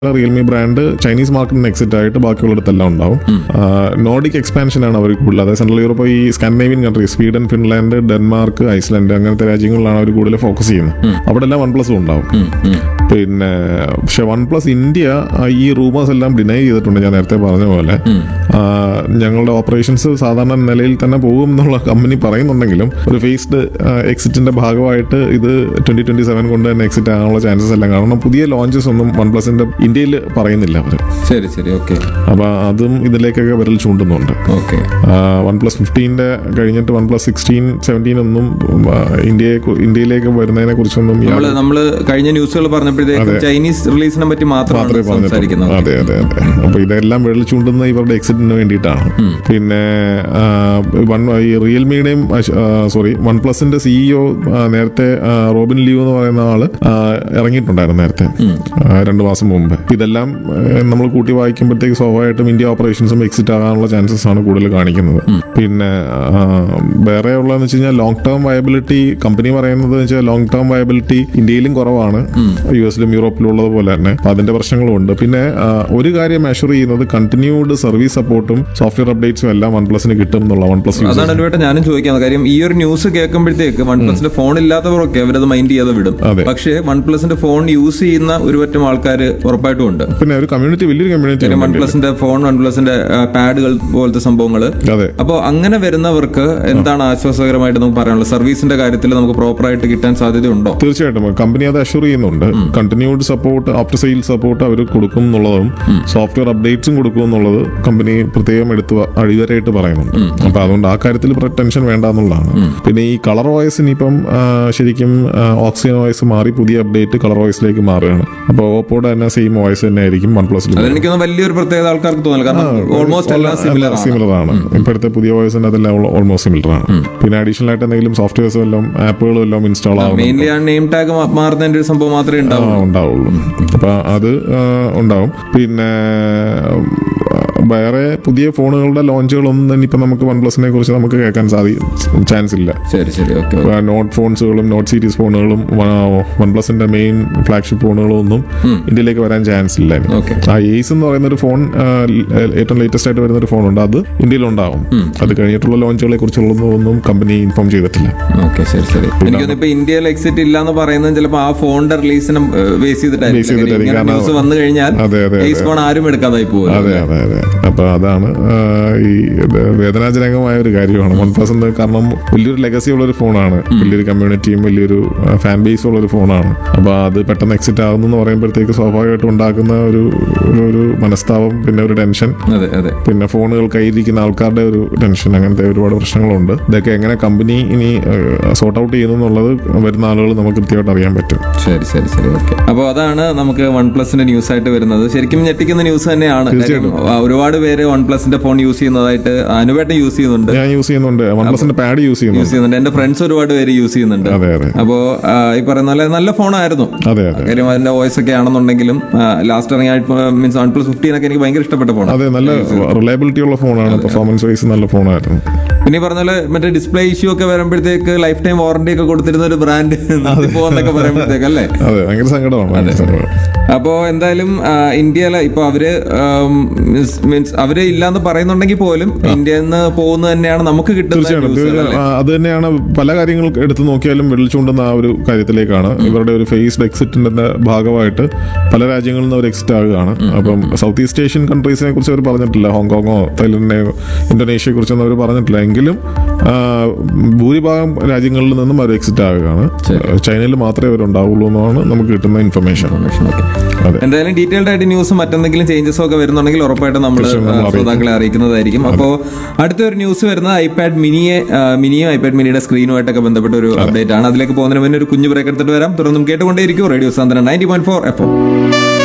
Realme brand Chinese മാർക്കറ്റിന് exit ആയിട്ട് ബാക്കിയുള്ളിടത്തെല്ലാം ഉണ്ടാവും നോർഡിക് എക്സ്പാൻഷൻ ആണ് അവർ കൂടുതൽ അതായത് സെൻട്രൽ യൂറോപ്പ് ഈ Scandinavian country Sweden Finland Denmark Iceland അങ്ങനത്തെ രാജ്യങ്ങളിലാണ് അവർ കൂടുതൽ ഫോക്കസ് ചെയ്യുന്നത് അവിടെ എല്ലാം വൺ പ്ലസും ഉണ്ടാവും പിന്നെ പക്ഷെ വൺ പ്ലസ് ഇന്ത്യ ആ, ഈ റൂമേഴ്സ് എല്ലാം ഡിനൈ ചെയ്തിട്ടുണ്ട് ഞാൻ നേരത്തെ പറഞ്ഞ പോലെ ആ, ഞങ്ങളുടെ ഓപ്പറേഷൻസ് സാധാരണ നിലയിൽ തന്നെ പോകും എന്നുള്ള കമ്പനി പറയുന്നുണ്ടെങ്കിലും ഒരു ഫേസ്ഡ് എക്സിറ്റിന്റെ ഭാഗമായിട്ട് ഇത് ട്വന്റി ട്വന്റി സെവൻ കൊണ്ട് തന്നെ എക്സിറ്റ് ആകാനുള്ള ചാൻസസ് എല്ലാം കാരണം പുതിയ ലോഞ്ചസ് ഒന്നും വൺ പ്ലസിന്റെ ഇന്ത്യയിൽ പറയുന്നില്ല അവർ ശരി ശരി ഓക്കെ അപ്പൊ അതും ഇതിലേക്കൊക്കെ വിരൽ ചൂണ്ടുന്നുണ്ട് ഓക്കെ വൺ പ്ലസ് ഫിഫ്റ്റീൻ്റെ കഴിഞ്ഞിട്ട് വൺ പ്ലസ് സിക്സ്റ്റീൻ സെവൻറ്റീൻ ഒന്നും ആ, ഇന്ത്യയെ കു- ഇന്ത്യയിലേക്ക് വരുന്നതിനെ കുറിച്ചൊന്നും നമ്മള് നമ്മള് കഴിഞ്ഞ ന്യൂസുകൾ പറഞ്ഞപ്പോഴത്തേക്കും ചൈനീസ് റിലീസിനെ പറ്റി മാത്രമാണ് മാത്രമേ പറഞ്ഞിട്ടുള്ളൂ സംസാരിക്കുന്നത് അതെ അതെ അതെ അപ്പൊ ഇതെല്ലാം വെള്ളി ചൂണ്ടുന്ന ഇവരുടെ എക്സിറ്റിന് വേണ്ടിയിട്ടാണ് പിന്നെ ആ, വൺ ഈ റിയൽമിയുടെയും സോറി വൺ പ്ലസിന്റെ സിഇഒ നേരത്തെ ആ, റോബിൻ ലീവ് എന്ന് പറയുന്ന ആള് ആ, ഇറങ്ങിയിട്ടുണ്ടായിരുന്നു നേരത്തെ ആ, രണ്ടു മാസം മുമ്പ് അപ്പൊ ഇതെല്ലാം നമ്മൾ കൂട്ടി വായിക്കുമ്പോഴത്തേക്ക് സ്വാഭാവികമായിട്ടും ഇന്ത്യ ഓപ്പറേഷൻസും എക്സിറ്റ് ആകാനുള്ള ചാൻസസ് ആണ് കൂടുതൽ കാണിക്കുന്നത് പിന്നെ ആ, വേറെ ഉള്ളതെന്ന് വെച്ച് കഴിഞ്ഞാൽ ലോങ് ടേം വയബിലിറ്റി കമ്പനി പറയുന്നത് വെച്ചാൽ ലോങ് ടേം വയബിലിറ്റി ഇന്ത്യയിലും കുറവാണ് യു എസിലും യൂറോപ്പിലും ഉള്ളത് പോലെ തന്നെ അപ്പൊ അതിന്റെ പ്രശ്നങ്ങളും ഉണ്ട് പിന്നെ ആ, ഒരു കാര്യം മെഷർ ചെയ്യുന്നത് കണ്ടിന്യൂഡ് സർവീസ് സപ്പോർട്ടും സോഫ്റ്റ്വെയർ അപ്ഡേറ്റ്സും എല്ലാം വൺ പ്ലസിന് കിട്ടും എന്നുള്ള വൺ പ്ലസ് അതാണ് അനുവേട്ട ഞാനും ചോദിക്കുന്നത് കാര്യം ഈ ഒരു ന്യൂസ് കേൾക്കുമ്പോഴത്തേക്ക് വൺ പ്ലസിന്റെ ഫോൺ ഇല്ലാത്തവരൊക്കെ അവരത് മൈൻഡ് ചെയ്യാതെ വിടും അതെ. പക്ഷേ വൺ പ്ലസിന്റെ ഫോൺ യൂസ് ചെയ്യുന്ന ഒരു പറ്റം ആൾക്കാർ ഉറപ്പായിട്ടും ഉണ്ട് പിന്നെ ഒരു കമ്മ്യൂണിറ്റി വലിയൊരു കമ്മ്യൂണിറ്റി വൺ പ്ലസിന്റെ ഫോൺ വൺ പ്ലസിന്റെ പാഡുകൾ പോലത്തെ സംഭവങ്ങൾ അതെ അപ്പോൾ അങ്ങനെ വരുന്നവർക്ക് എന്താണ് ആശ്വാസകരമായിട്ട് നമുക്ക് പറയാനുള്ളത് സർവീസിന്റെ കാര്യത്തിൽ നമുക്ക് പ്രോപ്പർ ആയിട്ട് കിട്ടാൻ സാധ്യതയുണ്ടോ തീർച്ചയായിട്ടും കമ്പനി അത് അഷ്യൂർ ചെയ്യുന്നുണ്ട് continued support after sale support അവർ കൊടുക്കും എന്നുള്ളതും സോഫ്റ്റ്വെയർ അപ്ഡേറ്റ്സും കൊടുക്കും എന്നുള്ളത് കമ്പനി പ്രത്യേകം എടുത്ത് വ- അടിവരയിട്ട് പറയുന്നുണ്ട് അപ്പൊ അതുകൊണ്ട് ആ കാര്യത്തിൽ ടെൻഷൻ വേണ്ട എന്നുള്ളതാണ് പിന്നെ ഈ കളർ വോയിസ് ഇനിയിപ്പം ആ, ശരിക്കും ഓക്സിജൻ വോയിസ് മാറി പുതിയ അപ്ഡേറ്റ് കളർ വോയിസിലേക്ക് മാറുകയാണ് അപ്പോൾ ഓപ്പോയുടെ തന്നെ സെയിം വോയിസ് തന്നെ ആയിരിക്കും വൺ പ്ലസിൽ അതെനിക്കൊന്ന് വലിയൊരു പ്രത്യേകത ആൾക്കാർക്ക് തോന്നില്ല കാരണം ഓൾമോസ്റ്റ് എല്ലാം സിമിലർ ആണ് സിമിലർ ആണ് ഇപ്പോഴത്തെ പുതിയ വോയിസിന്റെ അതെല്ലാം ഓൾമോസ്റ്റ് സിമിലർ ആണ് പിന്നെ അഡീഷണൽ ആയിട്ട് എന്തെങ്കിലും സോഫ്റ്റ്വെയർസും എല്ലാം ആപ്പുകളും എല്ലാം ഇൻസ്റ്റാൾ ആവും മെയിൻലി ആ നെയിം ടാഗ് മാറുന്നതിന്റെ ഒരു സംഭവം മാത്രമേ ഉണ്ടാവൂ ആ, ഉണ്ടാവുള്ളൂ അപ്പൊ അത് ആ, ഉണ്ടാവും പിന്നെ ഉം, വേറെ പുതിയ ഫോണുകളുടെ ലോഞ്ചുകളൊന്നും തന്നെ ഇപ്പൊ നമുക്ക് വൺ പ്ലസിനെ കുറിച്ച് നമുക്ക് കേൾക്കാൻ സാധി ചാൻസ് ഇല്ല ശരി ശരി ഓക്കെ ഇപ്പൊ നോട്ട് ഫോൺസുകളും നോട്ട് സീരീസ് ഫോണുകളും വൺ പ്ലസിന്റെ മെയിൻ ഫ്ലാഗ്ഷിപ്പ് ഫോണുകളും ഒന്നും ഇന്ത്യയിലേക്ക് വരാൻ ചാൻസ് ഇല്ല ഇനി. Okay. ആ എയ്സ് എന്ന് പറയുന്ന ഒരു ഫോൺ ആ, ഏറ്റവും ലേറ്റസ്റ്റ് ആയിട്ട് വരുന്ന ഒരു ഫോൺ ഉണ്ട് അത് ഇന്ത്യയിൽ ഉണ്ടാവും അത് കഴിഞ്ഞിട്ടുള്ള ലോഞ്ചുകളെ കുറിച്ചുള്ളതൊന്നും കമ്പനി ഇൻഫോം ചെയ്തിട്ടില്ല ഓക്കെ ശരി ശരി എനിക്കൊന്ന് ഇപ്പൊ ഇന്ത്യയിൽ എക്സിറ്റ് ഇല്ല എന്ന് പറയുന്നത് ചിലപ്പോൾ ആ ഫോണിന്റെ റിലീസിനെ ബേസ് ചെയ്തിട്ടായിരിക്കും. ചെയ്തിട്ടായിരിക്കും കാരണം- ന്യൂസ് വന്നു കഴിഞ്ഞാൽ അതെ, അതെ, ഈ ഫോൺ ആരും എടുക്കാതായി പോകും അതെ അതെ അതെ അപ്പൊ അതാണ് ആ, ഈ ഇത് വേദനാജനകമായ ഒരു കാര്യമാണ് വൺ പ്ലസ് എന്ന് കാരണം വലിയൊരു ലെഗസി ഉള്ള ഒരു ഫോണാണ് വലിയൊരു കമ്മ്യൂണിറ്റിയും വലിയൊരു ഫാൻ ബേസ് ഉള്ള ഒരു ഫോണാണ് അപ്പൊ അത് പെട്ടെന്ന് എക്സിറ്റ് ആകുന്നു എന്ന് പറയുമ്പോഴത്തേക്ക് സ്വാഭാവികമായിട്ടും ഉണ്ടാക്കുന്ന ഒരു ഒരു- ഒരു മനസ്താപം പിന്നെ ഒരു ടെൻഷൻ അതെ അതെ പിന്നെ ഫോണുകൾ കയ്യിരിക്കുന്ന ആൾക്കാരുടെ ഒരു ടെൻഷൻ അങ്ങനത്തെ ഒരുപാട് പ്രശ്നങ്ങളുണ്ട് ഇതൊക്കെ എങ്ങനെ കമ്പനി ഇനി സോർട്ട് ഔട്ട് ചെയ്യുന്നു എന്നുള്ളത് വരുന്ന ആളുകൾ നമുക്ക് കൃത്യമായിട്ട് അറിയാൻ പറ്റും ശരി ശരി ശരി ഓക്കെ അപ്പോൾ അതാണ് നമുക്ക് വൺ പ്ലസിന്റെ ന്യൂസ് ആയിട്ട് വരുന്നത് ശരിക്കും ഞെട്ടിക്കുന്ന ന്യൂസ് തന്നെയാണ് കാര്യം, ആ, ഒരുപാട് പേര് വൺ പ്ലസിന്റെ ഫോൺ യൂസ് ചെയ്യുന്നതായിട്ട് അനുവേട്ടൻ യൂസ് ചെയ്യുന്നുണ്ട് ഞാൻ യൂസ് ചെയ്യുന്നുണ്ട് വൺ പ്ലസിന്റെ പാഡ് യൂസ് ചെയ്യുന്നുണ്ട് യൂസ് ചെയ്യുന്നുണ്ട് എന്റെ ഫ്രണ്ട്സ് ഒരുപാട് പേര് യൂസ് ചെയ്യുന്നുണ്ട് അതെ അതെ അപ്പോ ആ, ഈ പറയുന്ന പോലെ നല്ല ഫോണായിരുന്നു അതെ അതെ കാര്യം അതിന്റെ വോയിസ് ഒക്കെ ആണെന്നുണ്ടെങ്കിലും ലാസ്റ്റ് ഇറങ്ങിയ മീൻസ് വൺ പ്ലസ് ഫിഫ്റ്റീൻ ഒക്കെ എനിക്ക് ഭയങ്കര ഇഷ്ടപ്പെട്ട ഫോണാണ് അതെ നല്ല റിലയബിലിറ്റി ഉള്ള ഫോണാണ് പെർഫോമൻസ് വൈസ് നല്ല ഫോണായിരുന്നു പിന്നെ ഈ പറഞ്ഞ പോലെ മറ്റേ ഡിസ്പ്ലേ ഇഷ്യൂ ഒക്കെ വരുമ്പോഴത്തേക്ക് ലൈഫ് ടൈം വാറണ്ടി ഒക്കെ കൊടുത്തിരുന്ന ഒരു ബ്രാൻഡ് പോകുന്നൊക്കെ പറയുമ്പോഴത്തേക്ക് അല്ലേ അതെ ഭയങ്കര സങ്കടമാണ് ഭയങ്കര സങ്കടമാണ് അപ്പോ എന്തായാലും ആ, ഇന്ത്യയിലെ ഇപ്പൊ അവര് മീൻസ് അവര് ഇല്ലാന്ന് പറയുന്നുണ്ടെങ്കിൽ പോലും ഇന്ത്യയിൽ നിന്ന് പോകുന്നത് തന്നെയാണ് നമുക്ക് കിട്ടുന്ന തീർച്ചയായിട്ടും news തീർച്ചയായും. ആ, അത് തന്നെയാണ് പല കാര്യങ്ങൾ എടുത്തു നോക്കിയാലും വിളിച്ചുകൊണ്ടുന്ന ആ ഒരു കാര്യത്തിലേക്കാണ് ഇവരുടെ ഒരു ഫേസ്ഡ് എക്സിറ്റിന്റെ ഭാഗമായിട്ട് പല രാജ്യങ്ങളിൽ നിന്ന് അവർ എക്സിറ്റ് ആകുകയാണ് അപ്പം സൗത്ത് ഈസ്റ്റ് ഏഷ്യൻ കൺട്രീസിനെ കുറിച്ച് അവർ പറഞ്ഞിട്ടില്ല ഹോങ്കോങ്ങോ തായ്ലൻഡിനെയോ ഇന്തോനേഷ്യയെ കുറിച്ചൊന്നും അവർ പറഞ്ഞിട്ടില്ല എങ്കിലും ആ, ഭൂരിഭാഗം രാജ്യങ്ങളിൽ നിന്നും അവർ എക്സിറ്റ് ആകുകയാണ് ചൈനയിൽ മാത്രമേ അവരുണ്ടാവുള്ളൂ എന്നാണ് നമുക്ക് കിട്ടുന്ന ഇൻഫർമേഷൻ Okay. അതെ എന്തായാലും ഡീറ്റെയിൽഡ് ആയിട്ട് ന്യൂസും മറ്റെന്തെങ്കിലും ചേഞ്ചസോ ഒക്കെ വരുന്നുണ്ടെങ്കിൽ ഉറപ്പായിട്ടും നമ്മൾ തീർച്ചയായും നമ്മൾ അറിയിക്കും. ശ്രോതാക്കളെ അറിയിക്കുന്നതായിരിക്കും അപ്പോൾ അടുത്തൊരു ന്യൂസ് വരുന്നത് ഐപാഡ് മിനിയെ ആ, മിനിയും ഐപാഡ് മിനിയുടെ സ്ക്രീനുമായിട്ടൊക്കെ ബന്ധപ്പെട്ട ഒരു അപ്ഡേറ്റ് ആണ് അതിലേക്ക് പോകുന്നതിന് മുന്നേ ഒരു കുഞ്ഞു ബ്രേക്ക് എടുത്തിട്ട് വരാം തുടർന്നും കേട്ടുകൊണ്ടേയിരിക്കും radio Santhwanam ninety point four F